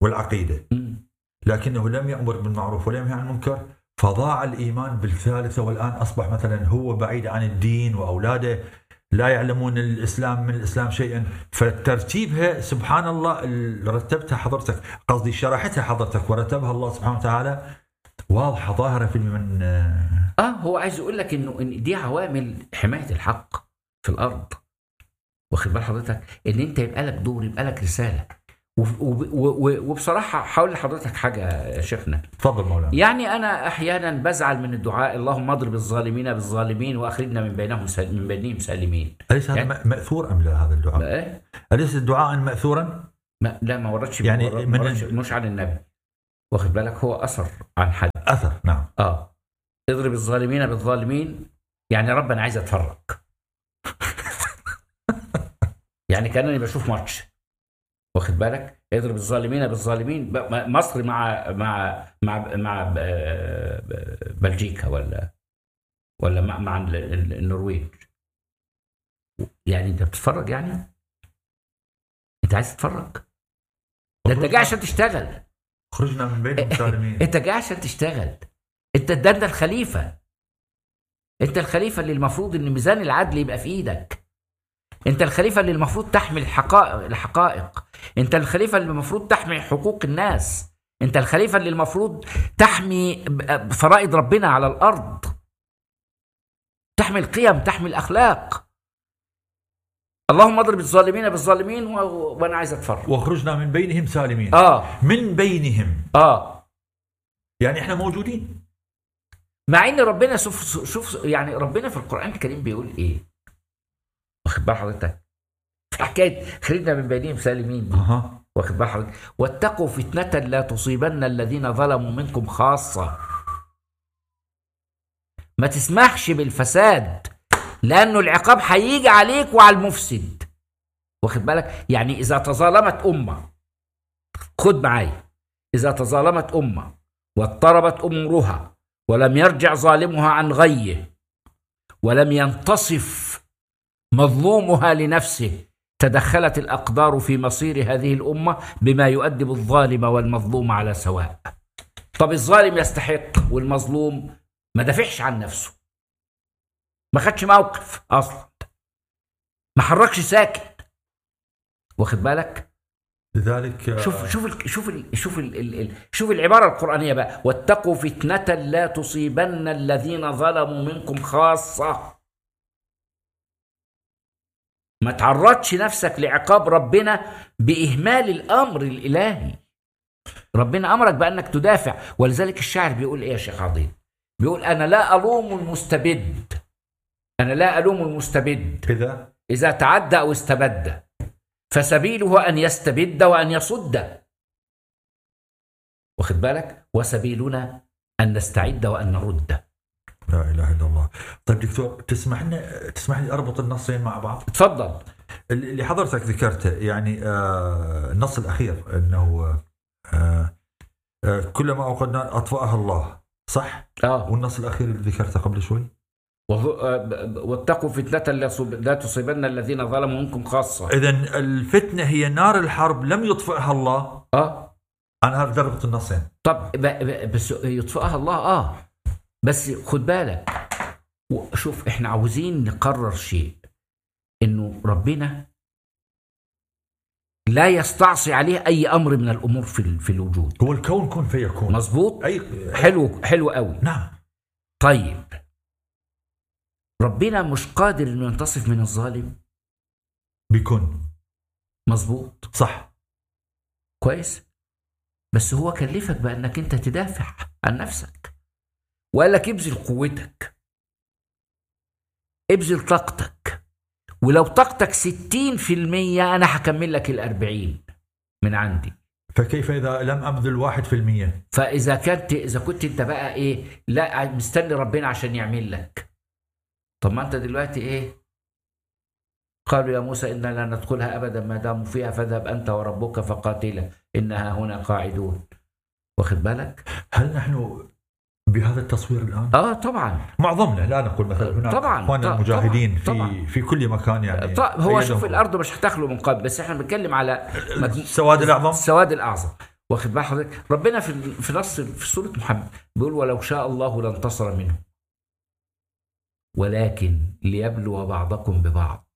والعقيدة مم. لكنه لم يأمر بالمعروف ولم ينهى عن المنكر فضاع الإيمان بالثالثة والآن أصبح مثلا هو بعيد عن الدين وأولاده لا يعلمون الإسلام من الإسلام شيئا فترتيبها سبحان الله اللي رتبتها حضرتك قصدي شرحتها حضرتك ورتبها الله سبحانه وتعالى واضحة ظاهرة في من اه هو عايز يقول لك انه ان دي عوامل حمايه الحق في الارض واخد بال حضرتك ان انت يبقى لك دور يبقى لك رساله وب- وب- و- وبصراحه هقول لحضرتك حاجه يا شيخنا تفضل مولانا يعني انا احيانا بزعل من الدعاء اللهم اضرب الظالمين بالظالمين واخرجنا من بينهم سال- من بينهم سالمين أليس هذا يعني- م- مأثور أم لا هذا الدعاء؟ لا أليس الدعاء مأثورا؟ ما لا ما وردش يعني ما من- وردش مش عن النبي واخد بالك هو اثر عن حد أثر نعم اه اضرب الظالمين بالظالمين يعني يا رب انا عايز اتفرج يعني كانني بشوف ماتش واخد بالك اضرب الظالمين بالظالمين ب- م- مصر مع مع مع مع ب- ب- بلجيكا ولا ولا مع مع ال- ال- النرويج يعني انت بتتفرج يعني انت عايز تتفرج ده انت جاي عشان تشتغل خرجنا من بينهم سالمين انت جاي عشان تشتغل انت ده انت الخليفه انت الخليفه اللي المفروض ان ميزان العدل يبقى في ايدك انت الخليفه اللي المفروض تحمي الحقائق الحقائق انت الخليفه اللي المفروض تحمي حقوق الناس انت الخليفه اللي المفروض تحمي ب- فرائض ربنا على الارض تحمي القيم تحمي الاخلاق اللهم اضرب الظالمين بالظالمين و... و- وانا عايز اتفرج وخرجنا من بينهم سالمين اه من بينهم اه يعني احنا موجودين مع ان ربنا شوف شوف يعني ربنا في القران الكريم بيقول ايه؟ واخد بال حضرتك؟ في حكايه خرجنا من بينهم سالمين دي اها واخد بال حضرتك؟ واتقوا فتنه لا تصيبن الذين ظلموا منكم خاصه. ما تسمحش بالفساد لانه العقاب هيجي عليك وعلى المفسد. واخد بالك؟ يعني اذا تظالمت امه خد معايا اذا تظالمت امه واضطربت امورها ولم يرجع ظالمها عن غيه ولم ينتصف مظلومها لنفسه تدخلت الاقدار في مصير هذه الامه بما يؤدب الظالم والمظلوم على سواء طب الظالم يستحق والمظلوم ما دافعش عن نفسه ما خدش موقف اصلا ما حركش ساكن واخد بالك لذلك آه، شوف شوف ال شوف ال شوف ال ال ال شوف العباره القرانيه بقى واتقوا فتنه لا تصيبن الذين ظلموا منكم خاصه ما تعرضش نفسك لعقاب ربنا باهمال الامر الالهي ربنا امرك بانك تدافع ولذلك الشاعر بيقول ايه يا شيخ عظيم بيقول انا لا الوم المستبد انا لا الوم المستبد كذا إذا تعدى أو استبد فسبيله أن يستبد وأن يصد واخد بالك وسبيلنا أن نستعد وأن نرد لا اله الا الله طيب دكتور تسمح لنا تسمح لي اربط النصين مع بعض اتفضل اللي حضرتك ذكرته يعني آه النص الاخير انه آه آه كلما اوقدنا اطفاها الله صح اه والنص الاخير اللي ذكرته قبل شوي وهو- آه، واتقوا فتنة لا تصيب- لا تصيبن الذين ظلموا منكم خاصة اذا الفتنه هي نار الحرب لم يطفئها الله اه انا هذا اربط النصين طب ب- ب- بس يطفئها الله اه بس خد بالك و- شوف احنا عاوزين نقرر شيء انه ربنا لا يستعصي عليه اي امر من الامور في ال- في الوجود هو الكون كن فيكون مظبوط اي حلو حلو قوي نعم طيب ربنا مش قادر انه ينتصف من الظالم بيكون مظبوط صح كويس بس هو كلفك بانك انت تدافع عن نفسك وقال لك ابذل قوتك ابذل طاقتك ولو طاقتك 60% انا هكمل لك الأربعين من عندي فكيف اذا لم ابذل واحد في المية فاذا كنت اذا كنت انت بقى ايه لا مستني ربنا عشان يعمل لك طب ما انت دلوقتي ايه قالوا يا موسى إنا لا ندخلها أبدا ما داموا فيها فاذهب أنت وربك فقاتلا إنها هنا قاعدون واخد بالك؟ هل نحن بهذا التصوير الان آه طبعا معظمنا لا نقول مثلا هناك طبعاً، اخواننا طبعاً، المجاهدين طبعاً. في في كل مكان يعني طيب هو أيدهم شوف الأرض مش هتخلو من قبل بس احنا بنتكلم على مجموع- السواد الاعظم السواد الأعظم واخد بال حضرتك ربنا في في نص في سوره محمد بيقول ولو شاء الله لانتصر منهم ولكن ليبلو بعضكم ببعض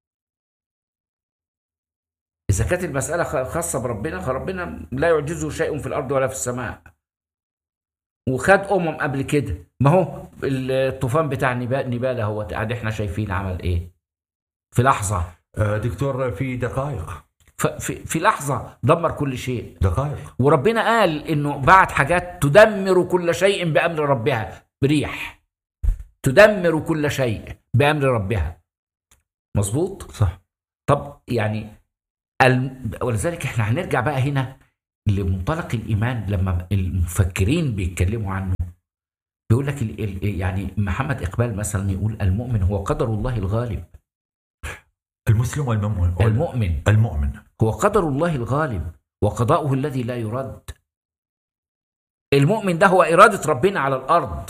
إذا كانت المسألة خ- خاصة بربنا فربنا لا يعجزه شيء في الأرض ولا في السماء وخد أمم قبل كده ما هو الطوفان بتاع نبا- نبالة هو قاعد احنا شايفين عمل إيه في لحظة آه، دكتور في دقائق ف- في, في لحظة دمر كل شيء دقائق وربنا قال إنه بعت حاجات تدمر كل شيء بأمر ربها بريح تدمر كل شيء بأمر ربها مظبوط صح طب يعني الم- ولذلك احنا هنرجع بقى هنا لمنطلق الايمان لما المفكرين بيتكلموا عنه بيقول لك ال- ال- يعني محمد اقبال مثلا يقول المؤمن هو قدر الله الغالب المسلم والمؤمن المؤمن المؤمن هو قدر الله الغالب وقضاؤه الذي لا يرد المؤمن ده هو إرادة ربنا على الأرض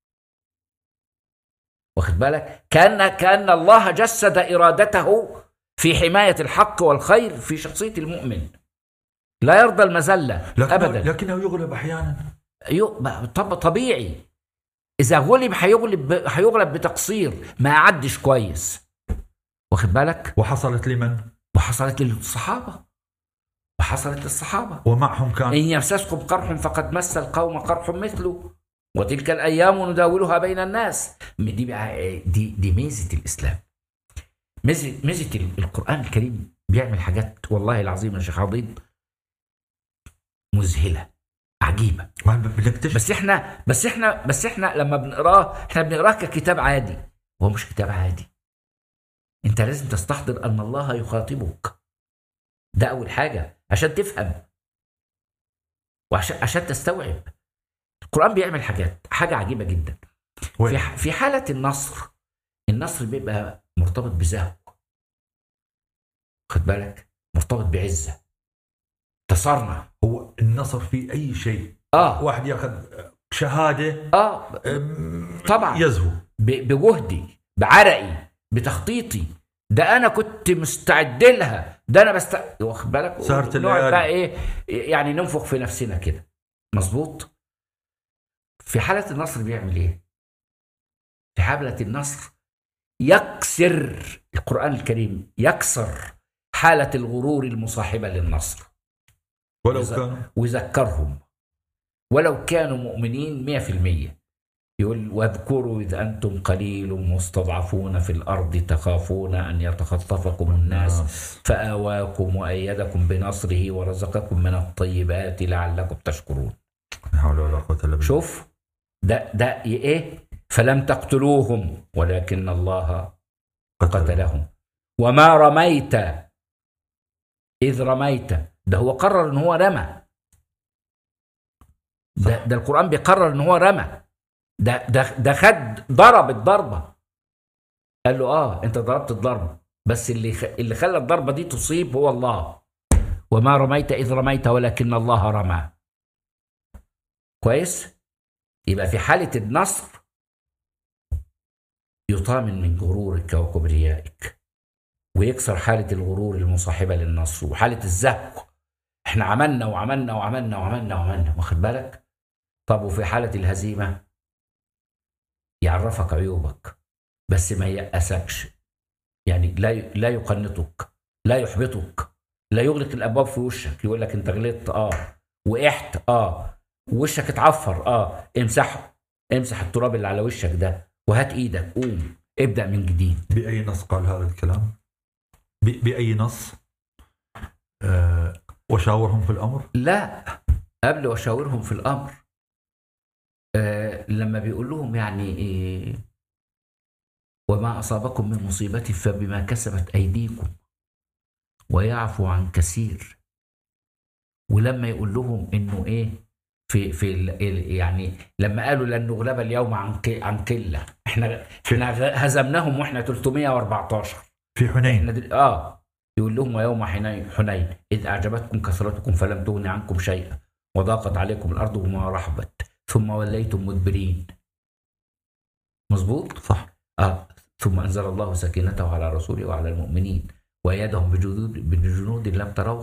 واخد بالك كأن كأن الله جسد إرادته في حماية الحق والخير في شخصية المؤمن لا يرضى المذلة لكنه, أبدا لكنه يغلب احيانا يو- ما- طب طبيعي إذا غلب هيغلب ب- هيغلب بتقصير ما عدش كويس واخد بالك وحصلت لمن؟ وحصلت للصحابة وحصلت للصحابة ومعهم كان إن يمسسكم قرح فقد مس القوم قرح مثله وتلك الأيام نداولها بين الناس دي بقى دي دي ميزة الإسلام ميزة ميزة ال- القرآن الكريم بيعمل حاجات والله العظيم يا شيخ عضيد مذهلة عجيبة ما بنكتشف بس احنا بس احنا بس احنا لما بنقراه احنا بنقراه ككتاب عادي هو مش كتاب عادي انت لازم تستحضر ان الله يخاطبك ده اول حاجه عشان تفهم وعشان عشان تستوعب القران بيعمل حاجات حاجه عجيبه جدا في وين؟ ح- في حاله النصر النصر بيبقى مرتبط بزهو خد بالك مرتبط بعزه انتصرنا هو النصر في اي شيء اه واحد ياخذ شهاده اه أم، طبعا. يزهو ب- بجهدي بعرقي بتخطيطي ده انا كنت مستعد لها ده انا بست واخد بالك سهرة ونقعد الليالي. بقى ايه يعني ننفخ في نفسنا كده مظبوط في حالة النصر بيعمل ايه في حالة النصر يكسر القرآن الكريم يكسر حالة الغرور المصاحبة للنصر ولو إذا- كانوا ويذكرهم ولو كانوا مؤمنين مئة في المية يقول واذكروا إذ أنتم قليل مستضعفون في الأرض تخافون أن يتخطفكم الناس فآواكم وأيدكم بنصره ورزقكم من الطيبات لعلكم تشكرون لا حول ولا قوه الا بالله شوف ده ده إيه فلم تقتلوهم ولكن الله قتلهم وما رميت إذ رميت ده هو قرر إن هو رمى ده, ده القرآن بيقرر إن هو رمى ده ده ده خد ضرب الضربة قال له آه أنت ضربت الضربة بس اللي خ... اللي خلى الضربة دي تصيب هو الله وما رميت إذ رميت ولكن الله رمى كويس يبقى في حالة النصر يطامن من غرورك وكبريائك ويكسر حالة الغرور المصاحبة للنصر وحالة الزهو احنا عملنا وعملنا وعملنا وعملنا وعملنا واخد بالك طب وفي حالة الهزيمة يعرفك عيوبك بس ما يأسكش يعني لا لا يقنطك لا يحبطك لا يغلق الابواب في وشك يقول لك انت غلطت اه وقحت اه وشك اتعفر اه امسحه امسح التراب اللي على وشك ده وهات ايدك قوم ابدا من جديد باي نص قال هذا الكلام؟ ب- باي نص؟ آه وشاورهم في الامر؟ لا قبل وشاورهم في الامر آه لما بيقول لهم يعني إيه وما اصابكم من مصيبه فبما كسبت ايديكم ويعفو عن كثير ولما يقول لهم انه ايه في في ال- ال- يعني لما قالوا لن نغلب اليوم عن ق- عن قله احنا احنا غ- هزمناهم واحنا 314 في حنين احنا دل... اه يقول لهم ويوم حنين حنين اذ اعجبتكم كثرتكم فلم تغن عنكم شيئا وضاقت عليكم الارض بما رحبت ثم وليتم مدبرين مظبوط صح اه ثم انزل الله سكينته على رسوله وعلى المؤمنين وايدهم بجنود بجنود لم تروها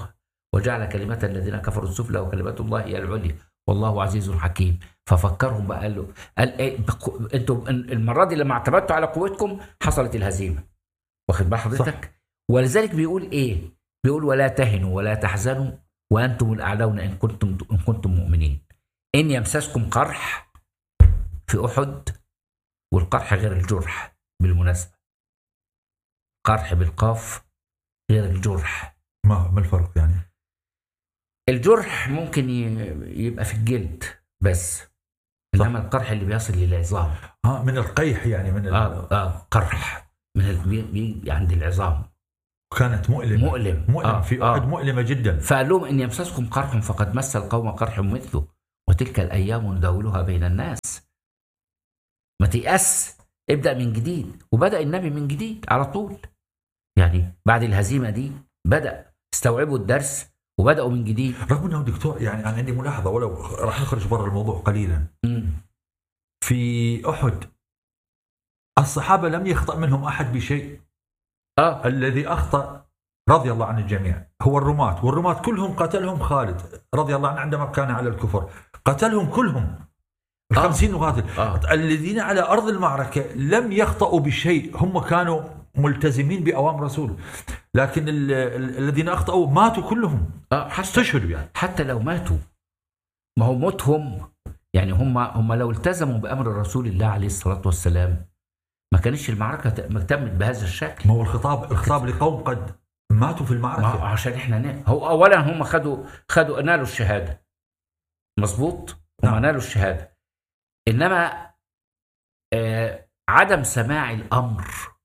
وجعل كلمة الذين كفروا السفلى وكلمة الله هي العليا والله عزيز حكيم ففكرهم بقى قال له قال ايه بقو- انتوا المره دي لما اعتمدتوا على قوتكم حصلت الهزيمه واخد بال حضرتك ولذلك بيقول ايه بيقول ولا تهنوا ولا تحزنوا وانتم الاعلون ان كنتم ان كنتم مؤمنين ان يمسسكم قرح في احد والقرح غير الجرح بالمناسبه قرح بالقاف غير الجرح ما ما الفرق يعني؟ الجرح ممكن ي- يبقى في الجلد بس انما القرح اللي بيصل للعظام اه من القيح يعني من ال... اه اه قرح من ال... بي- بيجي عند العظام كانت مؤلمه مؤلم مؤلم آه، في آه. احد مؤلمه جدا فقال لهم ان يمسسكم قرح فقد مس القوم قرح مثله وتلك الايام نداولها بين الناس ما تيأس ابدأ من جديد وبدأ النبي من جديد على طول يعني بعد الهزيمة دي بدأ استوعبوا الدرس وبدأوا من جديد رغم انه دكتور يعني انا عندي ملاحظه ولو راح نخرج برا الموضوع قليلا مم. في احد الصحابه لم يخطا منهم احد بشيء اه الذي اخطا رضي الله عن الجميع هو الرماة والرماة كلهم قتلهم خالد رضي الله عنه عندما كان على الكفر قتلهم كلهم الخمسين مقاتل آه. الذين على أرض المعركة لم يخطئوا بشيء هم كانوا ملتزمين بأوامر رسول لكن ال- ال- الذين أخطأوا ماتوا كلهم اه حتى استشهدوا يعني حتى لو ماتوا ما هو موتهم يعني هم هم لو التزموا بامر رسول الله عليه الصلاه والسلام ما كانتش المعركه ت- ما تمت بهذا الشكل ما هو الخطاب الخطاب لقوم قد ماتوا في ما هو المعركة عشان احنا ن... هو اولا هم خدوا خدوا نالوا الشهاده مظبوط هم نعم. نالوا الشهاده انما آه عدم سماع الامر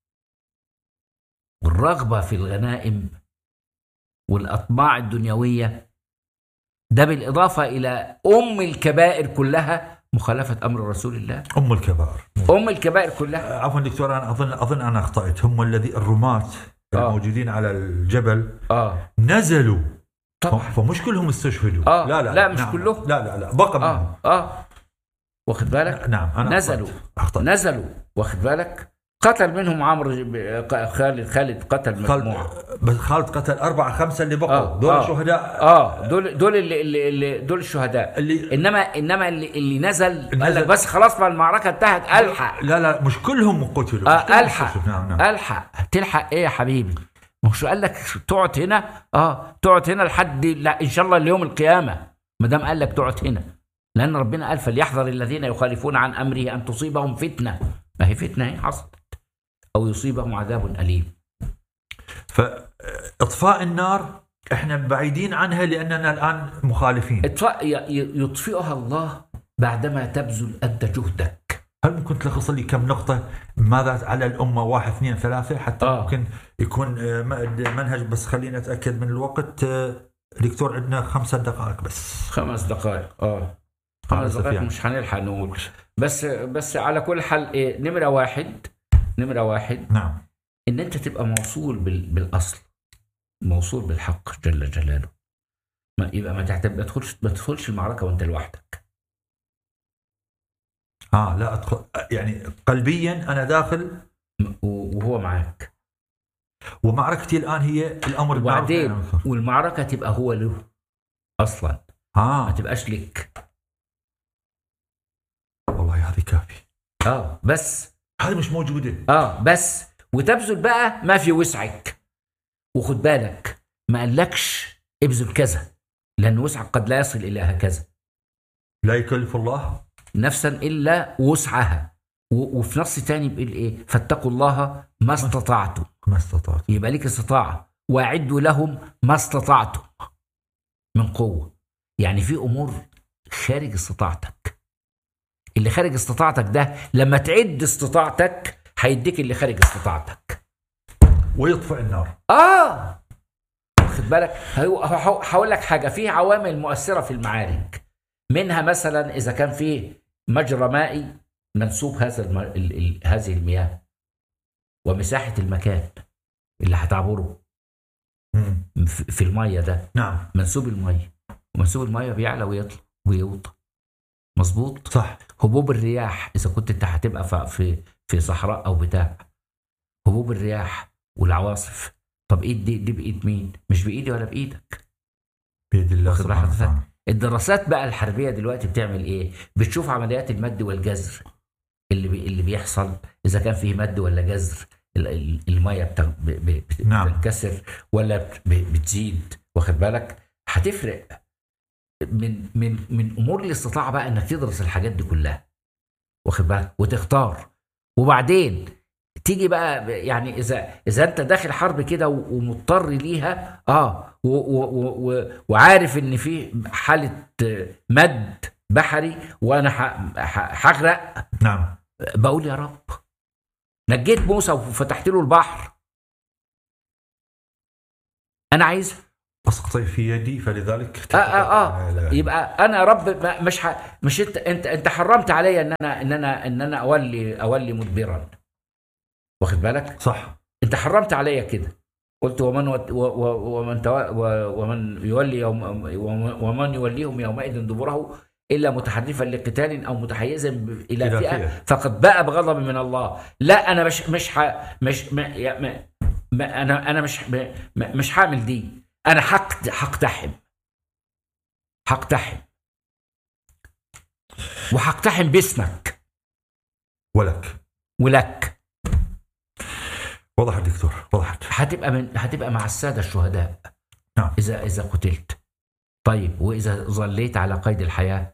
والرغبه في الغنائم والاطماع الدنيويه ده بالاضافه الى ام الكبائر كلها مخالفه امر رسول الله أم الكبائر ام الكبائر كلها عفوا دكتور أنا أظن أظن أنا أخطأت هم الذي الرماة آه. الموجودين على الجبل اه نزلوا طبعا فمش كلهم استشهدوا آه. لا لا لا، مش نعم. كلهم. لا لا لا بقى منهم اه اه واخد بالك نعم أنا نزلوا. أخطأت. أخطأت نزلوا واخد بالك قتل منهم عمرو ب- خالد خالد قتل مجموعه خالد بس خالد قتل أربعة خمسة اللي بقوا آه، دول آه. شهداء اه دول دول اللي, اللي, اللي دول الشهداء اللي انما انما اللي, اللي نزل قال نزل. لك بس خلاص ما المعركه انتهت الحق لا لا مش كلهم قتلوا مش آه كلهم الحق استشهدوا. نعم نعم الحق تلحق ايه يا حبيبي مش قال لك تقعد هنا اه تقعد هنا لحد لا ان شاء الله ليوم القيامه ما دام قال لك تقعد هنا لان ربنا قال فليحذر الذين يخالفون عن امره ان تصيبهم فتنه ما هي فتنه هي حصلت او يصيبهم عذاب اليم فإطفاء النار احنا بعيدين عنها لأننا الآن مخالفين اطفاء ي- ي- يطفئها الله بعدما تبذل انت جهدك هل ممكن تلخص لي كم نقطة ماذا على الأمة واحد اثنين ثلاثة حتى آه. ممكن يكون آه، م- منهج بس خلينا أتأكد من الوقت آه، دكتور عندنا خمسة دقائق بس خمس دقائق اه خمس آسف دقائق يعني. مش هنلحق نقول بس بس على كل حال إيه نمره واحد نمره واحد نعم ان انت تبقى موصول بال... بالاصل موصول بالحق جل جلاله ما يبقى ما تعتبر ما تدخلش ما تدخلش المعركه وانت لوحدك آه لا أدخل يعني قلبيا أنا داخل م- و- وهو معاك ومعركتي الآن هي الأمر بالمعروف والنهي عن وبعدين المنكر. والمعركه تبقى هو له اصلا ما آه تبقاش لك والله هذه كافي اه بس هذه مش موجودة اه بس وتبذل بقى ما في وسعك وخد بالك ما قالكش ابذل كذا لان وسعك قد لا يصل الى هكذا لا يكلف الله نفسا الا وسعها و- وفي نص تاني بيقول ايه فاتقوا الله ما استطعتم ما استطعت يبقى ليك استطاعه واعدوا لهم ما استطعتم من قوه يعني في امور خارج استطاعتك اللي خارج استطاعتك ده لما تعد استطاعتك هيديك اللي خارج استطاعتك ويطفئ النار اه واخد بالك هو- هو- هقول لك حاجه في عوامل مؤثره في المعارك منها مثلا اذا كان في مجرى مائي منسوب هذا الم... ال... ال... هذه المياه ومساحه المكان اللي هتعبره مم. في في الميه ده نعم منسوب الميه ومنسوب الميه بيعلى ويطلع ويوطى مظبوط صح هبوب الرياح اذا كنت انت هتبقى في في في صحراء او بتاع هبوب الرياح والعواصف طب ايد دي دي بايد مين مش بايدي ولا بايدك بيد الله واخد سبحانه بالك؟ وتعالى الدراسات بقى الحربيه دلوقتي بتعمل ايه؟ بتشوف عمليات المد والجزر اللي بي اللي بيحصل اذا كان فيه مد ولا جزر ال- ال- الميه بت- ب- ب- بت- نعم. بتنكسر ولا بت- ب- بتزيد واخد بالك؟ هتفرق من من من امور الاستطاعه بقى انك تدرس الحاجات دي كلها واخد بالك وتختار وبعدين تيجي بقى ب- يعني اذا اذا انت داخل حرب كده و- ومضطر ليها اه و و و و وعارف ان في حاله آه، مد بحري وانا ح- ح- هغرق نعم بقول يا رب نجيت موسى وفتحت له البحر انا عايزها اسقطي في يدي فلذلك اه اه لا اه لا. يبقى انا رب ما- مش ح... مش انت انت انت حرمت عليا ان انا ان انا ان انا اولي اولي مدبرا واخد بالك صح انت حرمت عليا كده قلت ومن وت- و- و- ومن توا- و- ومن يولي يوم ومن يوليهم يومئذ دبره الا متحرفا لقتال او متحيزا ب- الى إلى فئه فئة. فقد باء بغضب من الله لا انا مش مش ح... مش ما يا- ما ما انا انا مش ما ما- مش حامل دي انا حق حقتحم حقتحم وحقتحم باسمك ولك ولك وضحت دكتور وضحت هتبقى من هتبقى مع الساده الشهداء نعم. اذا اذا قتلت طيب واذا ظليت على قيد الحياه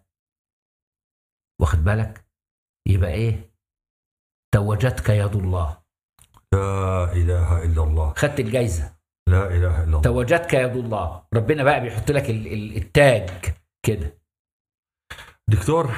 واخد بالك يبقى ايه توجتك يد الله لا اله الا الله خدت الجايزه لا اله الا الله توجتك يد الله ربنا بقى بيحط لك ال- ال- التاج كده دكتور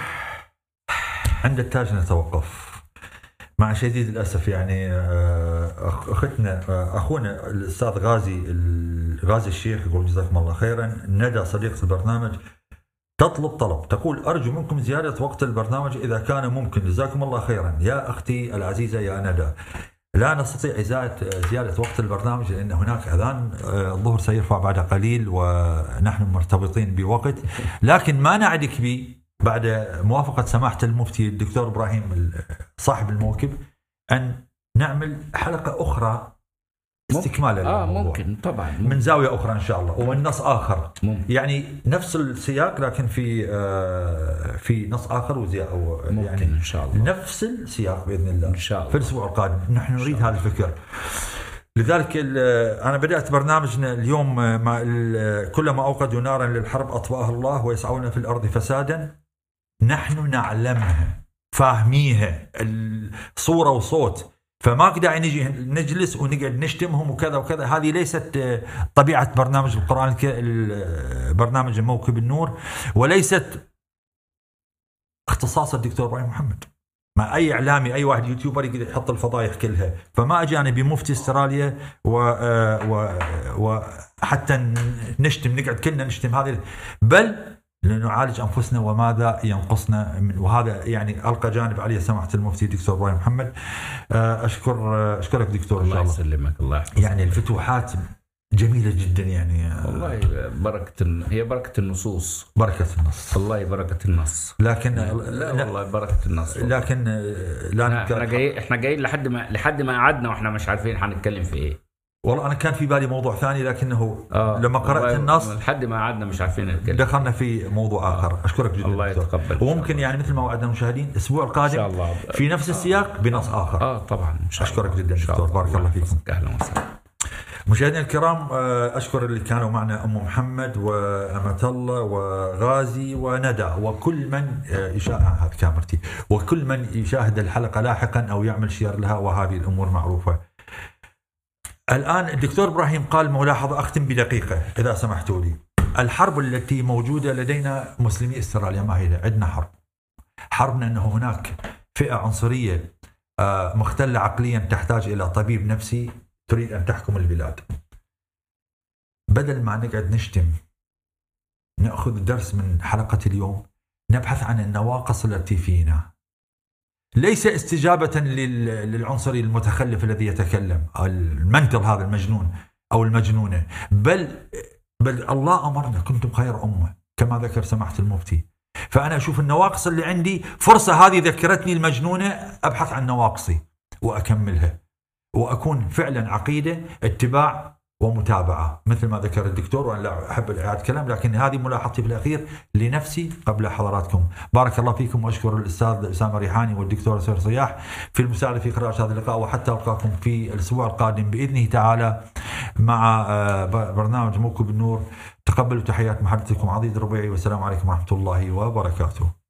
عند التاج نتوقف مع شديد الاسف يعني آه، أخ- اختنا آه، اخونا الاستاذ غازي ال- غازي الشيخ يقول جزاكم الله خيرا ندى صديقه البرنامج تطلب طلب تقول ارجو منكم زياده وقت البرنامج اذا كان ممكن جزاكم الله خيرا يا اختي العزيزه يا ندى لا نستطيع إزالة زيادة وقت البرنامج لأن هناك أذان آه، الظهر سيرفع بعد قليل ونحن مرتبطين بوقت لكن ما نعدك به بعد موافقة سماحة المفتي الدكتور إبراهيم ال- صاحب الموكب أن نعمل حلقة أخرى استكمالا اه للموضوع. ممكن طبعا من زاوية أخرى إن شاء الله ومن نص آخر ممكن يعني نفس السياق لكن في آه، في نص آخر وزي أو ممكن يعني ان شاء الله نفس السياق باذن الله ان شاء في الله الاسبوع القادم نحن نريد هذا الفكر لذلك ال- انا بدات برنامجنا اليوم مع ال- كلما اوقدوا نارا للحرب اطفاها الله ويسعون في الارض فسادا نحن نعلمها فاهميها الصوره وصوت فما داعي نجي نجلس ونقعد نشتمهم وكذا وكذا هذه ليست آه، طبيعه برنامج القران الك- ال- برنامج موكب النور وليست اختصاص الدكتور ابراهيم محمد ما اي اعلامي اي واحد يوتيوبر يقدر يحط الفضايح كلها فما اجي انا بمفتي استراليا و, آه، و, وحتى ن- نشتم نقعد كلنا نشتم هذه بل لنعالج انفسنا وماذا ينقصنا من وهذا يعني القى جانب عليه سماحه المفتي دكتور ابراهيم محمد آه، اشكر آه، اشكرك دكتور ان الله شاء الله يسلمك الله يحفظك يعني الفتوحات جميله جدا يعني آه، والله بركة الن- هي بركة النصوص بركه النص والله بركة النص لكن لا والله بركة النص لكن آه، لا احنا ننكر- احنا جايين احنا جايين لحد ما لحد ما قعدنا واحنا مش عارفين هنتكلم في ايه والله انا كان في بالي موضوع ثاني لكنه اه لما قرات والله النص لحد ما قعدنا مش عارفين نتكلم دخلنا في موضوع اخر اشكرك جدا الله دكتور. يتقبل إن شاء وممكن الله. يعني مثل ما وعدنا المشاهدين الاسبوع ان شاء القادم الله في نفس السياق بنص اخر اه طبعا ان شاء أشكرك الله. جداً إن شاء دكتور. بارك الله فيكم. يحفظك. اهلا وسهلا مشاهدينا الكرام آه، اشكر اللي كانوا معنا ام محمد وامة الله وغازي وندى وكل من آه، يشاهد هذه كاميرتي وكل من يشاهد الحلقه لاحقا او يعمل شير لها وهذه الامور معروفه. الان الدكتور ابراهيم قال ملاحظه اختم بدقيقه اذا سمحتوا لي. الحرب التي موجوده لدينا مسلمي استراليا ما هي عندنا حرب. حربنا انه هناك فئه عنصريه آه، مختله عقليا تحتاج الى طبيب نفسي تريد ان تحكم البلاد. بدل ما نقعد نشتم ناخذ درس من حلقه اليوم نبحث عن النواقص التي فينا. ليس استجابه لل- للعنصري المتخلف الذي يتكلم المنتر هذا المجنون او المجنونه بل بل الله امرنا كنتم خير امه كما ذكر سماحه المفتي. فانا اشوف النواقص اللي عندي فرصه هذه ذكرتني المجنونه ابحث عن نواقصي واكملها. واكون فعلا عقيده اتباع ومتابعه مثل ما ذكر الدكتور وانا لا احب اعاده كلام لكن هذه ملاحظتي في الاخير لنفسي قبل حضراتكم بارك الله فيكم واشكر الاستاذ اسامه ريحاني والدكتور سير صياح في المساعده في قراءه هذا اللقاء وحتى القاكم في الاسبوع القادم باذنه تعالى مع آه، برنامج موكب النور تقبلوا تحيات محبتكم عضيد الربيعي والسلام عليكم ورحمه الله وبركاته